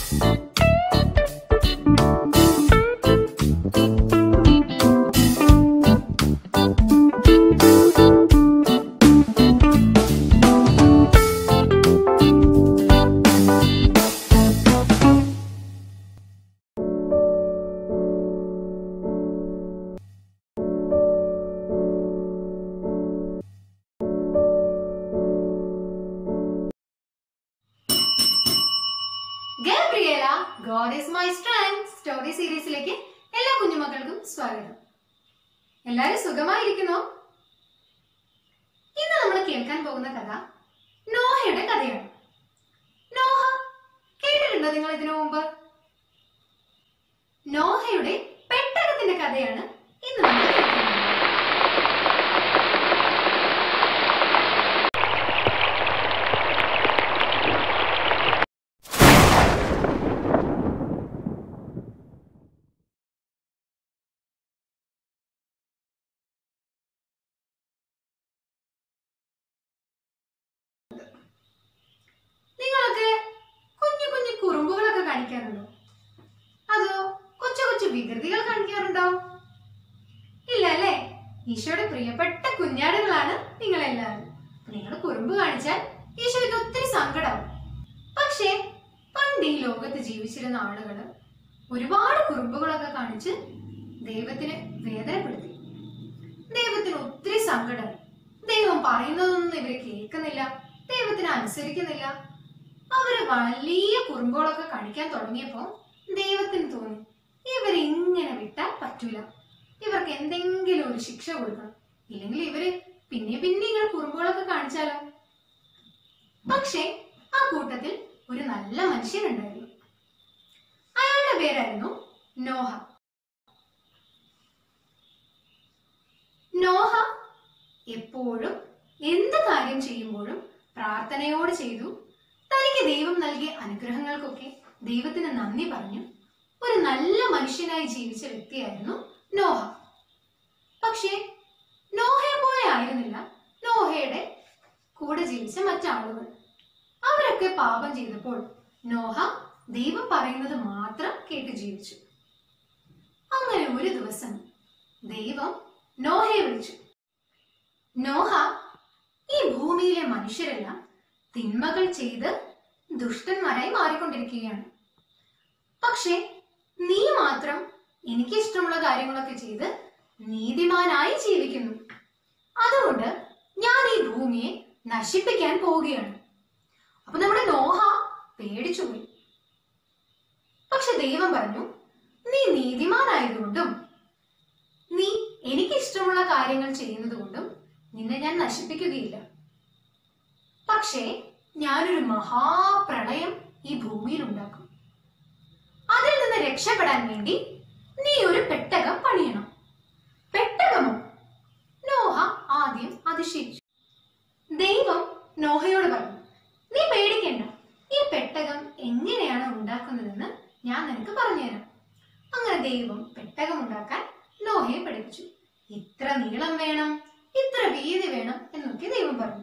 Gabriela God is my strength story സീരീസിലേക്ക് എല്ലാ കുഞ്ഞുമക്കൾക്കും സ്വാഗതം എല്ലാരും സുഖമായിരിക്കുന്നോ ഇന്ന് നമ്മൾ കേൾക്കാൻ പോകുന്ന കഥ നോഹയുടെ കഥയാണ് നോഹ കേട്ടിട്ടുണ്ടോ നിങ്ങൾ ഇതിനു മുമ്പ് നോഹയുടെ പെട്ടകത്തിന്റെ കഥയാണ് ഇന്ന് നമ്മൾ കേൾക്കുന്നത് നിങ്ങളൊക്കെ കുഞ്ഞു കുഞ്ഞു കുറുമ്പുകളൊക്കെ കാണിക്കാറുണ്ടോ അതോ കൊച്ചു കൊച്ചു വികൃതികൾ കാണിക്കാറുണ്ടോ ഇല്ല അല്ലേ ഈശോയുടെ പ്രിയപ്പെട്ട കുഞ്ഞാടുകളാണ് നിങ്ങൾ എല്ലാവരും നിങ്ങൾ കുറുമ്പ് കാണിച്ചാൽ ഈശോയ്ക്ക് ഒത്തിരി സങ്കടം പക്ഷേ പണ്ട് ഈ ലോകത്ത് ജീവിച്ചിരുന്ന ആളുകള് ഒരുപാട് കുറുമ്പുകളൊക്കെ കാണിച്ച് ദൈവത്തിന് വേദനപ്പെടുത്തി ദൈവത്തിന് ഒത്തിരി സങ്കടം ദൈവം പറയുന്നതൊന്നും ഇവര് കേൾക്കുന്നില്ല ദൈവത്തിന് അനുസരിക്കുന്നില്ല അവര് വലിയ കുറുമ്പുകളൊക്കെ കാണിക്കാൻ തുടങ്ങിയപ്പോ ദൈവത്തിന് തോന്നി ഇവരെ ഇങ്ങനെ വിട്ടാൽ പറ്റൂല ഇവർക്ക് എന്തെങ്കിലും ഒരു ശിക്ഷ കൊടുക്കണം ഇല്ലെങ്കിൽ ഇവര് പിന്നെ പിന്നെ ഇങ്ങനെ കുറുമ്പുകളൊക്കെ കാണിച്ചാലോ പക്ഷേ ആ കൂട്ടത്തിൽ ഒരു നല്ല മനുഷ്യനുണ്ടായിരുന്നു അയാളുടെ പേരായിരുന്നു നോഹ നോഹ എപ്പോഴും എന്ത് കാര്യം ചെയ്യുമ്പോഴും പ്രാർത്ഥനയോട് ചെയ്തു തനിക്ക് ദൈവം നൽകിയ അനുഗ്രഹങ്ങൾക്കൊക്കെ ദൈവത്തിന് നന്ദി പറഞ്ഞു ഒരു നല്ല മനുഷ്യനായി ജീവിച്ച വ്യക്തിയായിരുന്നു നോഹ പക്ഷേ നോഹയെ പോലെ ആയിരുന്നില്ല നോഹയുടെ കൂടെ ജീവിച്ച മറ്റാളുകൾ അവരൊക്കെ പാപം ചെയ്തപ്പോൾ നോഹ ദൈവം പറയുന്നത് മാത്രം കേട്ട് ജീവിച്ചു അങ്ങനെ ഒരു ദിവസം ദൈവം നോഹയെ വിളിച്ചു നോഹ ഈ ഭൂമിയിലെ മനുഷ്യരെല്ലാം തിന്മകൾ ചെയ്ത് ദുഷ്ടന്മാരായി മാറിക്കൊണ്ടിരിക്കുകയാണ് പക്ഷേ നീ മാത്രം എനിക്ക് ഇഷ്ടമുള്ള കാര്യങ്ങളൊക്കെ ചെയ്ത് നീതിമാനായി ജീവിക്കുന്നു അതുകൊണ്ട് ഞാൻ ഈ ഭൂമിയെ നശിപ്പിക്കാൻ പോവുകയാണ് അപ്പൊ നമ്മുടെ നോഹ പേടിച്ചുപോയി പക്ഷെ ദൈവം പറഞ്ഞു നീ നീതിമാനായതുകൊണ്ടും നീ എനിക്ക് ഇഷ്ടമുള്ള കാര്യങ്ങൾ ചെയ്യുന്നത് കൊണ്ടും നിന്നെ ഞാൻ നശിപ്പിക്കുകയില്ല പക്ഷേ ഞാനൊരു മഹാപ്രളയം ഈ ഭൂമിയിൽ ഉണ്ടാക്കും അതിൽ നിന്ന് രക്ഷപ്പെടാൻ വേണ്ടി നീ ഒരു പെട്ടകം പണിയണം പെട്ടകമോ നോഹ ആദ്യം അതിശയിച്ചു ദൈവം നോഹയോട് പറഞ്ഞു നീ പേടിക്കണ്ട ഈ പെട്ടകം എങ്ങനെയാണ് ഉണ്ടാക്കുന്നതെന്ന് ഞാൻ നിനക്ക് പറഞ്ഞുതരാം അങ്ങനെ ദൈവം പെട്ടകം ഉണ്ടാക്കാൻ നോഹയെ പഠിപ്പിച്ചു ഇത്ര നീളം വേണം ഇത്ര വീതി വേണം എന്നൊക്കെ ദൈവം പറഞ്ഞു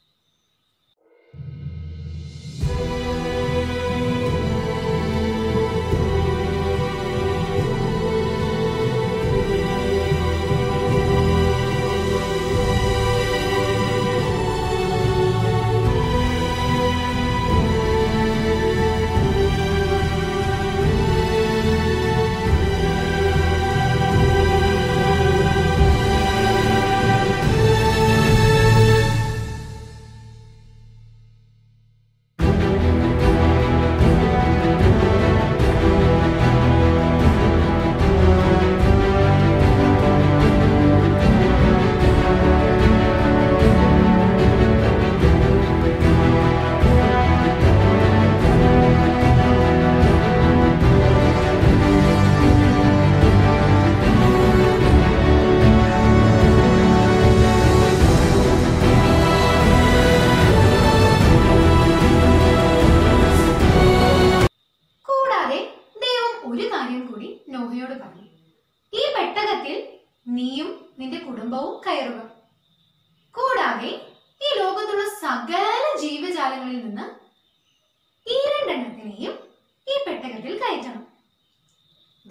കൂടാതെ ദൈവം ഒരു കാര്യം കൂടി നോഹയോട് പറഞ്ഞു ഈ പെട്ടകത്തിൽ നീയും നിന്റെ കുടുംബവും കയറുക കൂടാതെ ഈ ലോകത്തുള്ള സകല ജീവജാലങ്ങളിൽ നിന്ന് ഈ രണ്ടെണ്ണത്തിനെയും ഈ പെട്ട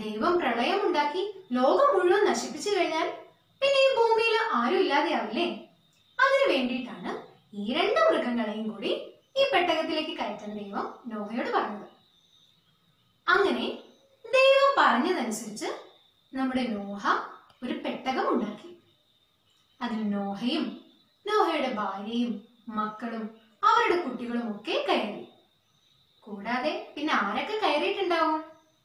ദൈവം പ്രളയം ഉണ്ടാക്കി ലോകം മുഴുവൻ നശിപ്പിച്ചു കഴിഞ്ഞാൽ പിന്നെ ഈ ഭൂമിയിൽ ആരും ഇല്ലാതെയാവില്ലേ അതിനു വേണ്ടിയിട്ടാണ് ഈ രണ്ട് മൃഗങ്ങളെയും കൂടി ഈ പെട്ടകത്തിലേക്ക് കയറ്റാൻ ദൈവം നോഹയോട് പറഞ്ഞത് അങ്ങനെ ദൈവം പറഞ്ഞതനുസരിച്ച് നമ്മുടെ നോഹ ഒരു പെട്ടകം ഉണ്ടാക്കി അതിൽ നോഹയും നോഹയുടെ ഭാര്യയും മക്കളും അവരുടെ കുട്ടികളും ഒക്കെ കയറി കൂടാതെ പിന്നെ ആരൊക്കെ കയറിയിട്ടുണ്ടാവും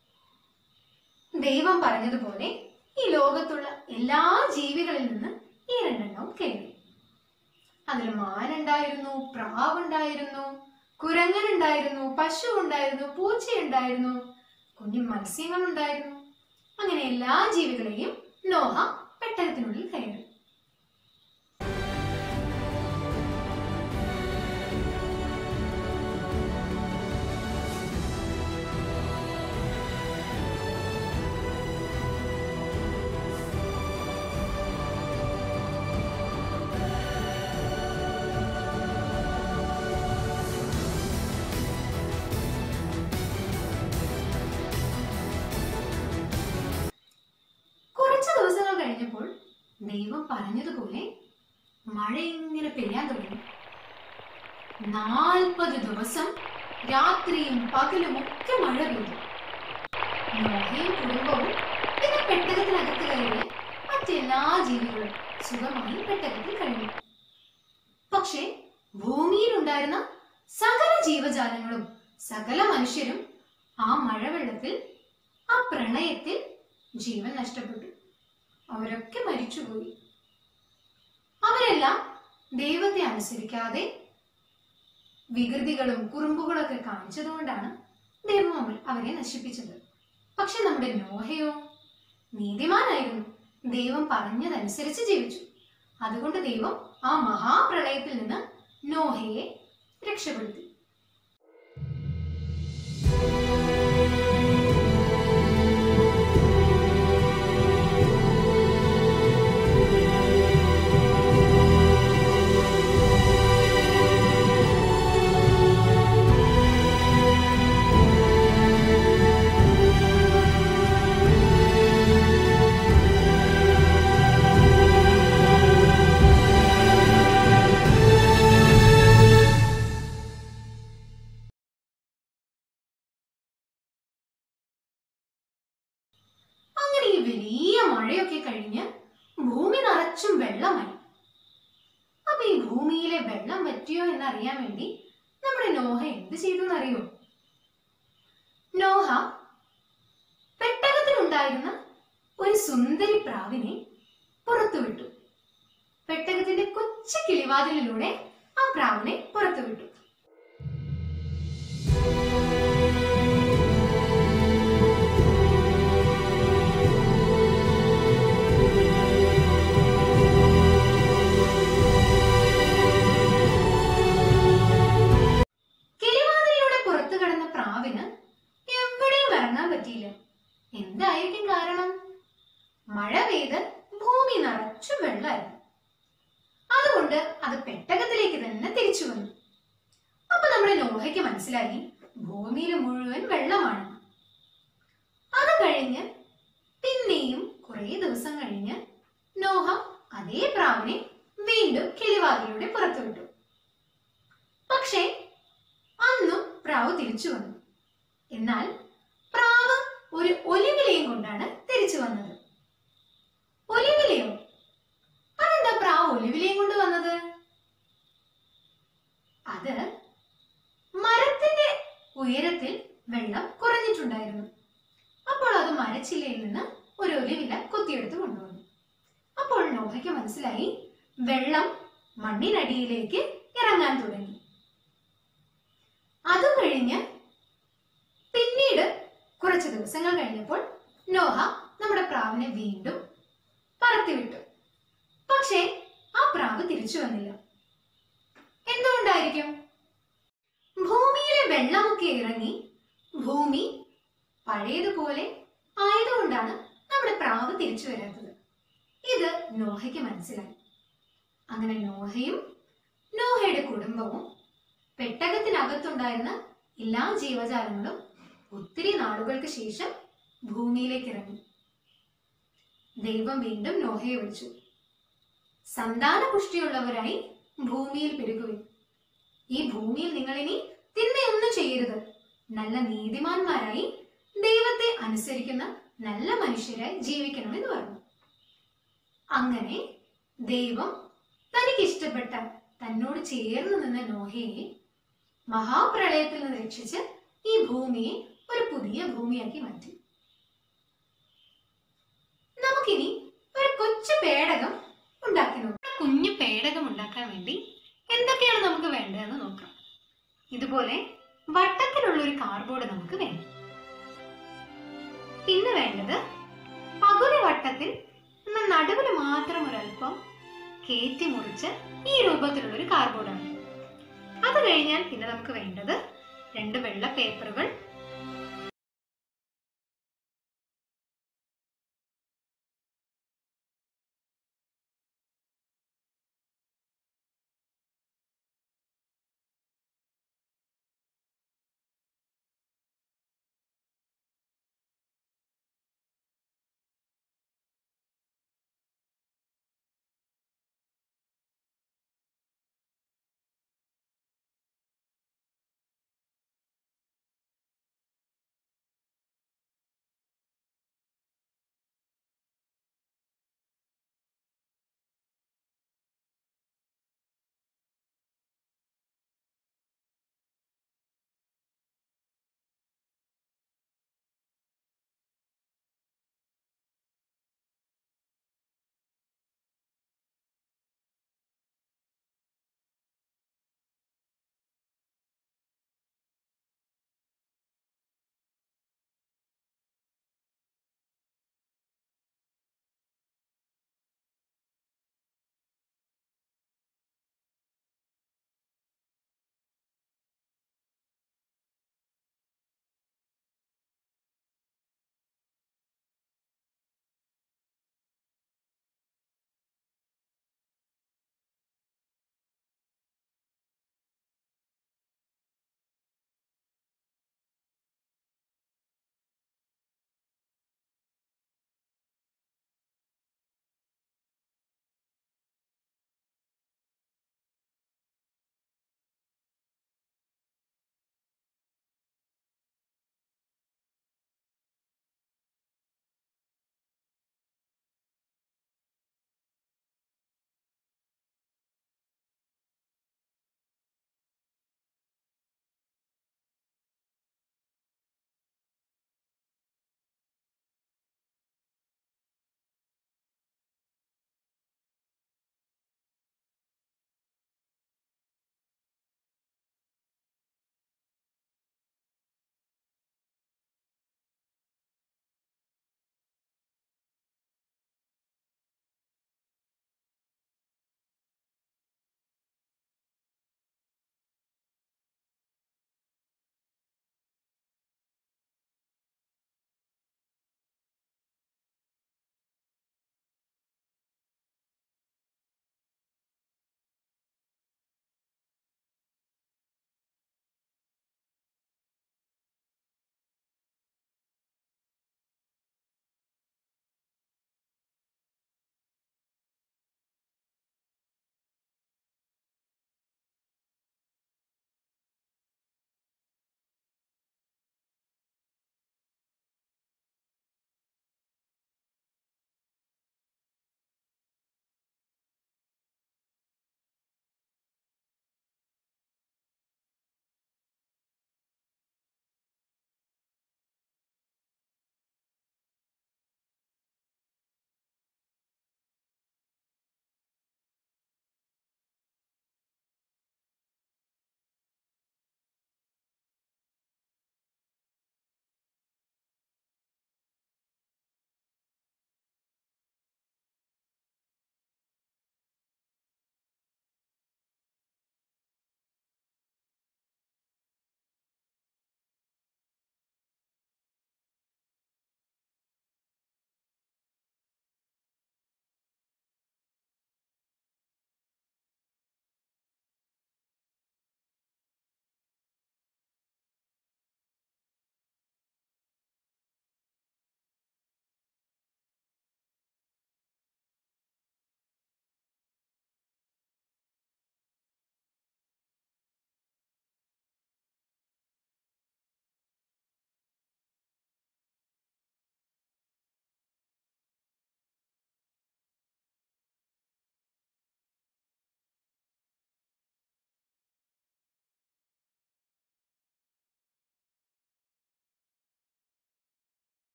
ദൈവം പറഞ്ഞതുപോലെ ഈ ലോകത്തുള്ള എല്ലാ ജീവികളിൽ നിന്ന് ഈ രണ്ടെണ്ണവും കയറി അതിൽ മാനുണ്ടായിരുന്നു പ്രാവുണ്ടായിരുന്നു കുരങ്ങനുണ്ടായിരുന്നു പശു ഉണ്ടായിരുന്നു പൂച്ചയുണ്ടായിരുന്നു കുഞ്ഞു മത്സ്യങ്ങളുണ്ടായിരുന്നു അങ്ങനെ എല്ലാ ജീവികളെയും നോഹ പെട്ടകത്തിനുള്ളിൽ കയറി കുറച്ച് ദിവസങ്ങൾ കഴിഞ്ഞപ്പോൾ ദൈവം പറഞ്ഞതുപോലെ മഴ ഇങ്ങനെ പെയ്യാൻ തുടങ്ങി നാൽപ്പത് ദിവസം രാത്രിയും പകലും ഒക്കെ മഴ പെയ്തു നോഹയും കുടുംബവും പിന്നെ പെട്ടകത്തിനകത്ത് കയറിയ മറ്റെല്ലാ ജീവികളും സുഖമായി പെട്ടകത്തിൽ കഴിഞ്ഞു പക്ഷേ ഭൂമിയിലുണ്ടായിരുന്ന സകല ജീവജാലങ്ങളും സകല മനുഷ്യരും ആ മഴവെള്ളത്തിൽ ആ പ്രളയത്തിൽ ജീവൻ നഷ്ടപ്പെട്ടു അവരൊക്കെ മരിച്ചുപോയി അവരെല്ലാം ദൈവത്തെ അനുസരിക്കാതെ വികൃതികളും കുറുമ്പുകളൊക്കെ കാണിച്ചതുകൊണ്ടാണ് ദൈവം അവർ- അവരെ നശിപ്പിച്ചത് പക്ഷെ നമ്മുടെ നോഹയോ നീതിമാനായിരുന്നു ദൈവം പറഞ്ഞതനുസരിച്ച് ജീവിച്ചു അതുകൊണ്ട് ദൈവം ആ മഹാപ്രളയത്തിൽ നിന്ന് നോഹയെ രക്ഷപ്പെടുത്തി അങ്ങനെ ഈ വലിയ മഴയൊക്കെ കഴിഞ്ഞ് ഭൂമി നിറച്ചും വെള്ളമായി അപ്പൊ ഈ ഭൂമിയിലെ വെള്ളം വറ്റിയോ എന്നറിയാൻ വേണ്ടി നമ്മുടെ നോഹ എന്ത് ചെയ്തു എന്നറിയോ നോഹ പെട്ടകത്തിലുണ്ടായിരുന്ന ഒരു സുന്ദരി പ്രാവിനെ പുറത്തുവിട്ടു പെട്ടകത്തിന്റെ കൊച്ചു കിളിവാതിലിലൂടെ ആ പ്രാവിനെ പുറത്തുവിട്ടു കിളിവാതിലിലൂടെ പുറത്തു കടന്ന പ്രാവിന് എവിടെയും ഇറങ്ങാൻ പറ്റിയില്ല എന്തായിരിക്കും കാരണം മഴ പെയ്ത് ഭൂമി നിറച്ചു വെള്ളമായിരുന്നു അതുകൊണ്ട് അത് പെട്ടകത്തിലേക്ക് തന്നെ തിരിച്ചു വന്നു അപ്പൊ നമ്മുടെ നോഹയ്ക്ക് മനസ്സിലായി ഭൂമിയിൽ മുഴുവൻ വെള്ളമാണ് അത് കഴിഞ്ഞ് പിന്നെയും കുറെ ദിവസം കഴിഞ്ഞ് നോഹ അതേ പ്രാവിനെ വീണ്ടും കിളിവാതിലൂടെ പുറത്തുവിട്ടു പക്ഷേ അന്നും പ്രാവ് തിരിച്ചു വന്നു എന്നാൽ പ്രാവ് ഒരു ഒലിവിലയും കൊണ്ടാണ് തിരിച്ചു വന്നത് ഒലിവിലയോ അതെന്താ പ്രാവ് ഒലിവിലയും കൊണ്ട് വന്നത് അത് മരത്തിന്റെ ഉയരത്തിൽ വെള്ളം കുറഞ്ഞിട്ടുണ്ടായിരുന്നു അപ്പോൾ അത് മരച്ചില്ലയിൽ നിന്ന് ഒരു ഒലിവില കൊത്തിയെടുത്ത് കൊണ്ടുവന്നു അപ്പോൾ നോഹയ്ക്ക് മനസ്സിലായി വെള്ളം മണ്ണിനടിയിലേക്ക് ഇറങ്ങാൻ തുടങ്ങി അത് കഴിഞ്ഞ് പിന്നീട് കുറച്ച് ദിവസങ്ങൾ കഴിഞ്ഞപ്പോൾ നോഹ നമ്മുടെ പ്രാവിനെ വീണ്ടും പറത്തിവിട്ടു പക്ഷേ ആ പ്രാവ് തിരിച്ചു വന്നില്ല എന്തുകൊണ്ടായിരിക്കും ഭൂമിയിലെ വെള്ളമൊക്കെ ഇറങ്ങി ഭൂമി പഴയതുപോലെ ആയതുകൊണ്ടാണ് നമ്മുടെ പ്രാവ് തിരിച്ചു വരാത്തത് ഇത് നോഹയ്ക്ക് മനസ്സിലായി അങ്ങനെ നോഹയും നോഹയുടെ കുടുംബവും പെട്ടകത്തിനകത്തുണ്ടായിരുന്ന എല്ലാ ജീവജാലങ്ങളും ഒത്തിരി നാളുകൾക്ക് ശേഷം ഭൂമിയിലേക്ക് ഇറങ്ങി ദൈവം വീണ്ടും നോഹയെ വിളിച്ചു സന്താന പുഷ്ടിയുള്ളവരായി ഭൂമിയിൽ പെരുകുവിൻ ഈ ഭൂമിയിൽ നിങ്ങൾ ഇനി തിന്മയൊന്നും ചെയ്യരുത് നല്ല നീതിമാന്മാരായി ദൈവത്തെ അനുസരിക്കുന്ന നല്ല മനുഷ്യരായി ജീവിക്കണമെന്ന് പറഞ്ഞു അങ്ങനെ ദൈവം തനിക്ക് ഇഷ്ടപ്പെട്ട തന്നോട് ചേർന്ന് നിന്ന നോഹയെ മഹാപ്രളയത്തിൽ നിന്ന് രക്ഷിച്ച് ഈ ഭൂമിയെ ഒരു പുതിയ ഭൂമിയാക്കി മാറ്റി നമുക്കിനി ഒരു കൊച്ചു പേടകം ഉണ്ടാക്കി നോക്കാം കുഞ്ഞു പേടകം ഉണ്ടാക്കാൻ വേണ്ടി എന്തൊക്കെയാണ് നമുക്ക് വേണ്ടതെന്ന് നോക്കാം ഇതുപോലെ വട്ടത്തിലുള്ള ഒരു കാർഡ്ബോർഡ് നമുക്ക് വേണം പിന്നെ വേണ്ടത് പകുതി വട്ടത്തിൽ എന്നാൽ നടുവിൽ മാത്രം ഒരല്പം കയറ്റി മുറിച്ച് ഈ രൂപത്തിലുള്ള ഒരു കാർഡ്ബോർഡാണ് അത് കഴിഞ്ഞാൽ പിന്നെ നമുക്ക് വേണ്ടത് രണ്ട് വെള്ള പേപ്പറുകൾ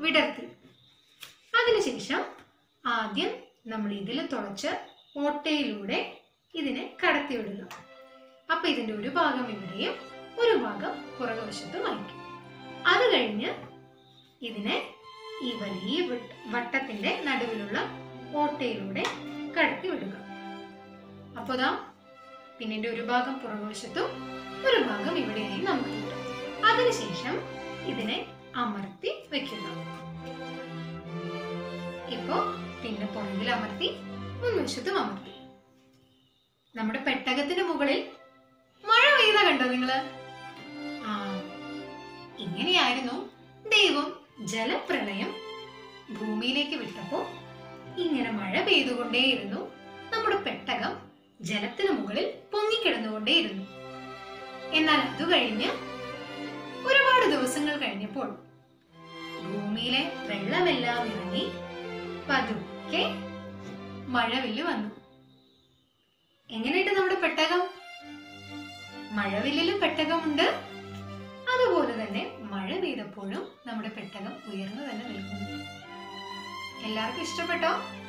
വിടർത്തി അതിനുശേഷം ആദ്യം നമ്മൾ ഇതിൽ തുളച്ച് ഓട്ടയിലൂടെ ഇതിനെ കടത്തിവിടുക അപ്പൊ ഇതിന്റെ ഒരു ഭാഗം ഇവിടെയും ഒരു ഭാഗം പുറകുവശത്തും അയക്കും അത് കഴിഞ്ഞ് ഇതിനെ ഈ വലിയ വട്ട- വട്ടത്തിന്റെ നടുവിലുള്ള ഓട്ടയിലൂടെ കടത്തി വിടുക അപ്പൊ ദാ പിന്നിന്റെ ഒരു ഭാഗം പുറകുവശത്തും ഒരു ഭാഗം ഇവിടെയായി നമുക്ക് കിട്ടും അതിനുശേഷം ഇതിനെ അമർത്തി വെക്കുക ഇപ്പോ പിന്നെ പുറകിൽ അമർത്തി മുൻവശത്തും അമർത്തി നമ്മുടെ പെട്ടകത്തിന് മുകളിൽ മഴ പെയ്ത കണ്ടോ നിങ്ങള് ആ ഇങ്ങനെയായിരുന്നു ദൈവം ജലപ്രളയം ഭൂമിയിലേക്ക് വിട്ടപ്പോ ഇങ്ങനെ മഴ പെയ്തുകൊണ്ടേയിരുന്നു നമ്മുടെ പെട്ടകം ജലത്തിന് മുകളിൽ പൊങ്ങിക്കിടന്നുകൊണ്ടേയിരുന്നു എന്നാൽ അത് കഴിഞ്ഞ് ഒരുപാട് ദിവസങ്ങൾ കഴിഞ്ഞപ്പോൾ ഭൂമിയിലെ വെള്ളമെല്ലാം ഇറങ്ങി പതുക്കെ മഴവില്ല് വന്നു എങ്ങനെയുണ്ട് നമ്മുടെ പെട്ടകം മഴവില്ലിലും പെട്ടകമുണ്ട് അതുപോലെ തന്നെ മഴ പെയ്തപ്പോഴും നമ്മുടെ പെട്ടകം ഉയർന്നു തന്നെ നിൽക്കുന്നു എല്ലാവർക്കും ഇഷ്ടപ്പെട്ടോ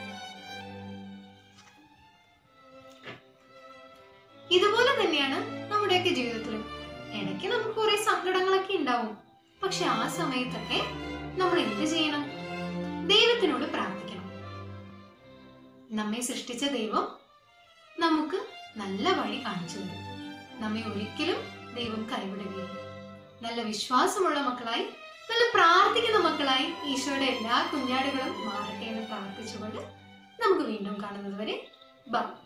ഇതുപോലെ തന്നെയാണ് നമ്മുടെയൊക്കെ ജീവിതത്തിലും ഇടയ്ക്ക് നമുക്ക് കുറെ സങ്കടങ്ങളൊക്കെ ഉണ്ടാവും പക്ഷെ ആ സമയത്തൊക്കെ നമ്മൾ എന്ത് ചെയ്യണം ദൈവത്തിനോട് പ്രാർത്ഥിക്കണം നമ്മെ സൃഷ്ടിച്ച ദൈവം നമുക്ക് നല്ല വഴി കാണിച്ചു തരും നമ്മെ ഒരിക്കലും ദൈവം കൈവിടുകയില്ല നല്ല വിശ്വാസമുള്ള മക്കളായി നല്ല പ്രാർത്ഥിക്കുന്ന മക്കളായി ഈശോയുടെ എല്ലാ കുഞ്ഞാടുകളും മാറട്ടെ എന്ന് പ്രാർത്ഥിച്ചുകൊണ്ട് നമുക്ക് വീണ്ടും കാണുന്നത് വരെ ബൈ